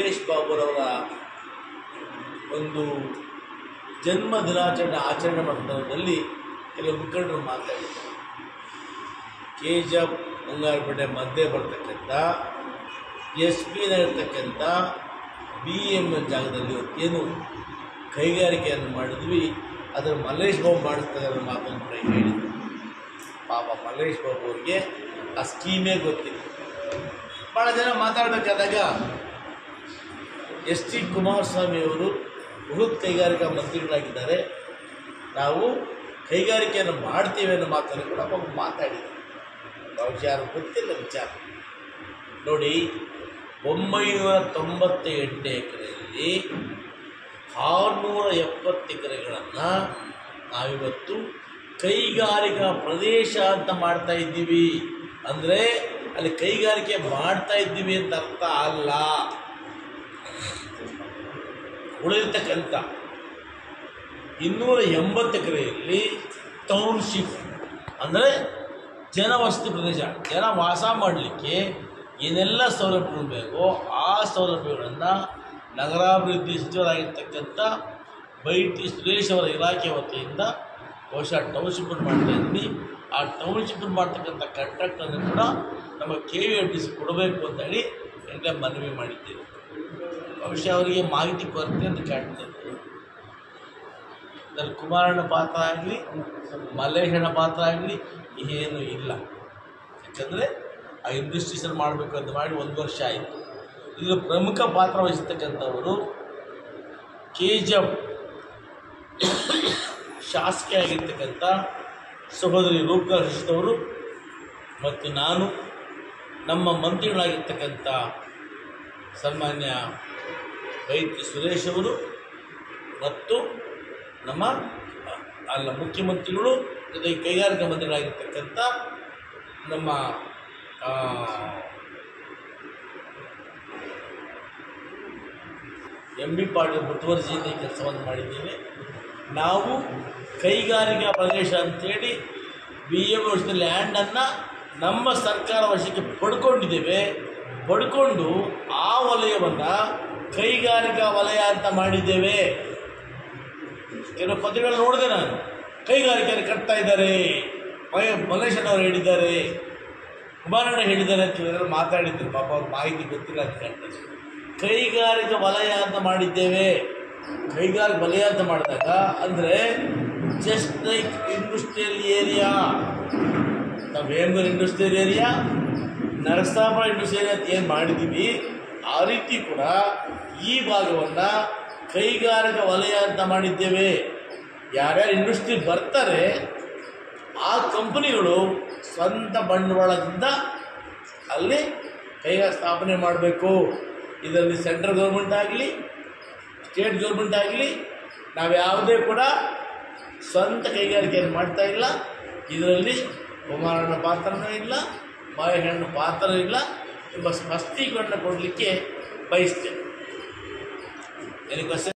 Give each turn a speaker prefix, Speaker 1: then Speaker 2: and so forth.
Speaker 1: ಮಲ್ಲೇಶ್ ಬಾಬುರವರ ಒಂದು ಜನ್ಮ ದಿನಾಚರಣೆ ಆಚರಣೆ ಸಂದರ್ಭದಲ್ಲಿ ಕೆಲವು ಮುಖಂಡರು ಮಾತಾಡಿದ್ದಾರೆ ಕೆ ಜಿ ಎಫ್ ಬಂಗಾರಪೇಟೆ ಮಧ್ಯೆ ಬರ್ತಕ್ಕಂಥ ಎಸ್ ಪಿನ ಇರ್ತಕ್ಕಂಥ ಬಿ ಎಮ್ ಎಲ್ ಜಾಗದಲ್ಲಿ ಏನು ಕೈಗಾರಿಕೆಯನ್ನು ಮಾಡಿದ್ವಿ ಅದರ ಮಲ್ಲೇಶ್ ಬಾಬು ಮಾಡಿಸ್ತಾರೆ ಅನ್ನೋ ಮಾತನ್ನು ಕೂಡ ಹೇಳಿದ್ರು ಪಾಪ ಮಲ್ಲೇಶ್ ಬಾಬು ಅವರಿಗೆ ಆ ಸ್ಕೀಮೇ ಗೊತ್ತಿಲ್ಲ ಭಾಳ ಜನ ಮಾತಾಡಬೇಕಾದಾಗ ಎಸ್ ಟಿ ಕುಮಾರಸ್ವಾಮಿ ಅವರು ಬೃಹತ್ ಕೈಗಾರಿಕಾ ಮಂತ್ರಿಗಳಾಗಿದ್ದಾರೆ ನಾವು ಕೈಗಾರಿಕೆಯನ್ನು ಮಾಡ್ತೀವಿ ಅನ್ನೋ ಮಾತನ್ನು ಕೂಡ ಪಾಪ ಮಾತಾಡಿದ್ದಾರೆ ಬಹುಶಃ ಯಾರು ಗೊತ್ತಿಲ್ಲ ವಿಚಾರ ನೋಡಿ ಒಂಬೈನೂರ ತೊಂಬತ್ತ ಎಂಟು ಎಕರೆಯಲ್ಲಿ ಆರುನೂರ ಎಪ್ಪತ್ತು ಎಕರೆಗಳನ್ನು ನಾವಿವತ್ತು ಕೈಗಾರಿಕಾ ಪ್ರದೇಶ ಅಂತ ಮಾಡ್ತಾ ಇದ್ದೀವಿ ಅಂದರೆ ಅಲ್ಲಿ ಕೈಗಾರಿಕೆ ಮಾಡ್ತಾ ಇದ್ದೀವಿ ಅಂತ ಅರ್ಥ ಅಲ್ಲ ಉಳಿದಿರ್ತಕ್ಕಂಥ ಇನ್ನೂರ ಎಂಬತ್ತು ಎಕರೆಯಲ್ಲಿ ಟೌನ್ಶಿಪ್ ಅಂದರೆ ಜನವಸತಿ ಪ್ರದೇಶ ಜನ ವಾಸ ಮಾಡಲಿಕ್ಕೆ ಏನೆಲ್ಲ ಸೌಲಭ್ಯಗಳು ಬೇಕೋ ಆ ಸೌಲಭ್ಯಗಳನ್ನು ನಗರಾಭಿವೃದ್ಧಿ ಸಚಿವರಾಗಿರ್ತಕ್ಕಂಥ ಬೈ ಟಿ ಸುರೇಶ್ ಅವರ ಇಲಾಖೆ ವತಿಯಿಂದ ಬಹುಶಃ ಟೌನ್ಶಿಪ್ಪನ್ನು ಮಾಡ್ತಾ ಇದ್ದೀನಿ ಆ ಟೌನ್ಶಿಪ್ಪನ್ನು ಮಾಡ್ತಕ್ಕಂಥ ಕಾಂಟ್ರಾಕ್ಟನ್ನು ಕೂಡ ನಮ್ಮ K V F D C ಕೊಡಬೇಕು ಅಂತ ಹೇಳಿ ಎಲ್ಲ ಮನವಿ ಮಾಡಿದ್ದೇವೆ ಬಹುಶಃ ಅವರಿಗೆ ಮಾಹಿತಿ ಕೊರತೆ ಅಂತ ಕಾಣ್ತದೆ ಇದರಲ್ಲಿ ಕುಮಾರಣ್ಣ ಪಾತ್ರ ಆಗಲಿ ಮಲ್ಲೇಶಣ್ಣ ಪಾತ್ರ ಆಗಲಿ ಏನೂ ಇಲ್ಲ ಯಾಕಂದರೆ ಆ ಇಂಡಸ್ಟ್ರೀಸಲ್ಲಿ ಮಾಡಬೇಕು ಅಂತ ಮಾಡಿ ಒಂದು ವರ್ಷ ಆಯಿತು ಇದರ ಪ್ರಮುಖ ಪಾತ್ರ ವಹಿಸ್ತಕ್ಕಂಥವರು ಕೆ ಜಿ ಎಫ್ ಶಾಸಕಿ ಆಗಿರ್ತಕ್ಕಂಥ ಸಹೋದರಿ ರೂಪಕಾ ಶಶಿದವರು ಮತ್ತು ನಾನು ನಮ್ಮ ಮಂತ್ರಿಗಳಾಗಿರ್ತಕ್ಕಂಥ ಸನ್ಮಾನ್ಯ ವೈದ್ಯ ಸುರೇಶ್ ಅವರು ಮತ್ತು ನಮ್ಮ ಅಲ್ಲ ಮುಖ್ಯಮಂತ್ರಿಗಳು ಜೊತೆಗೆ ಕೈಗಾರಿಕಾ ಮಂತ್ರಿಗಳಾಗಿರ್ತಕ್ಕಂಥ ನಮ್ಮ ಆ, ಎಂ ಬಿ ಪಾಟೀಲ್ ಮುತುವರ್ಜಿಯಿಂದ ಈ ಕೆಲಸವನ್ನು ಮಾಡಿದ್ದೇವೆ ನಾವು ಕೈಗಾರಿಕಾ ಪ್ರದೇಶ ಅಂತೇಳಿ ಬಿ ಎಂ ವರ್ಷದ ಲ್ಯಾಂಡನ್ನು ನಮ್ಮ ಸರ್ಕಾರ ವಶಕ್ಕೆ ಪಡ್ಕೊಂಡಿದ್ದೇವೆ ಪಡ್ಕೊಂಡು ಆ ವಲಯವನ್ನು ಕೈಗಾರಿಕಾ ವಲಯ ಅಂತ ಮಾಡಿದ್ದೇವೆ ಕೆಲವು ಪತ್ರಿಕೆಗಳು ನೋಡಿದೆ ನಾನು ಕೈಗಾರಿಕೆಯನ್ನು ಕಟ್ತಾ ಇದ್ದಾರೆ ಮಯ ಮಲೇಶನವರು ಹೇಳಿದ್ದಾರೆ ಕುಮಾರಣ್ಣ ಹೇಳಿದ್ದಾರೆ ಅಂತ ಇವರೆಲ್ಲ ಮಾತಾಡಿದ್ರು ಪಾಪ ಅವ್ರ ಮಾಹಿತಿ ಗೊತ್ತಿಲ್ಲ ಅಂತ ಕಾಣ್ತದೆ ಕೈಗಾರಿಕಾ ವಲಯ ಅಂತ ಮಾಡಿದ್ದೇವೆ ಕೈಗಾರಿಕಾ ವಲಯ ಅಂತ ಮಾಡಿದಾಗ ಅಂದರೆ ಜಸ್ಟ್ ಲೈಕ್ ಇಂಡಸ್ಟ್ರಿಯಲ್ ಏರಿಯಾ ನಾವು Hemagal industrial area Narasapura industrial area ಅಂತ ಏನು ಮಾಡಿದ್ದೀವಿ ಆ ರೀತಿ ಕೂಡ ಈ ಭಾಗವನ್ನು ಕೈಗಾರಿಕಾ ವಲಯ ಅಂತ ಮಾಡಿದ್ದೇವೆ ಯಾರ್ಯಾರು ಇಂಡಸ್ಟ್ರಿ ಬರ್ತಾರೆ ಆ ಕಂಪನಿಗಳು ಸ್ವಂತ ಬಂಡವಾಳದಿಂದ ಅಲ್ಲಿ ಕೈಗಾರ ಸ್ಥಾಪನೆ ಮಾಡಬೇಕು ಇದರಲ್ಲಿ ಸೆಂಟ್ರಲ್ ಗೌರ್ಮೆಂಟ್ ಆಗಲಿ ಸ್ಟೇಟ್ ಗೌರ್ಮೆಂಟ್ ಆಗಲಿ ನಾವು ಯಾವುದೇ ಕೂಡ ಸ್ವಂತ ಕೈಗಾರಿಕೆಯನ್ನು ಮಾಡ್ತಾ ಇಲ್ಲ ಇದರಲ್ಲಿ ಕುಮಾರಣ್ಣ ಪಾತ್ರನೂ ಇಲ್ಲ ಮಾಯಣ್ಣ ಪಾತ್ರ ಇಲ್ಲ ಎಂಬ ಸ್ಪಷ್ಟೀಕರಣ ಕೊಡಲಿಕ್ಕೆ ಬಯಸ್ತೇನೆ ಎನಿ ಕ್ವಶನ್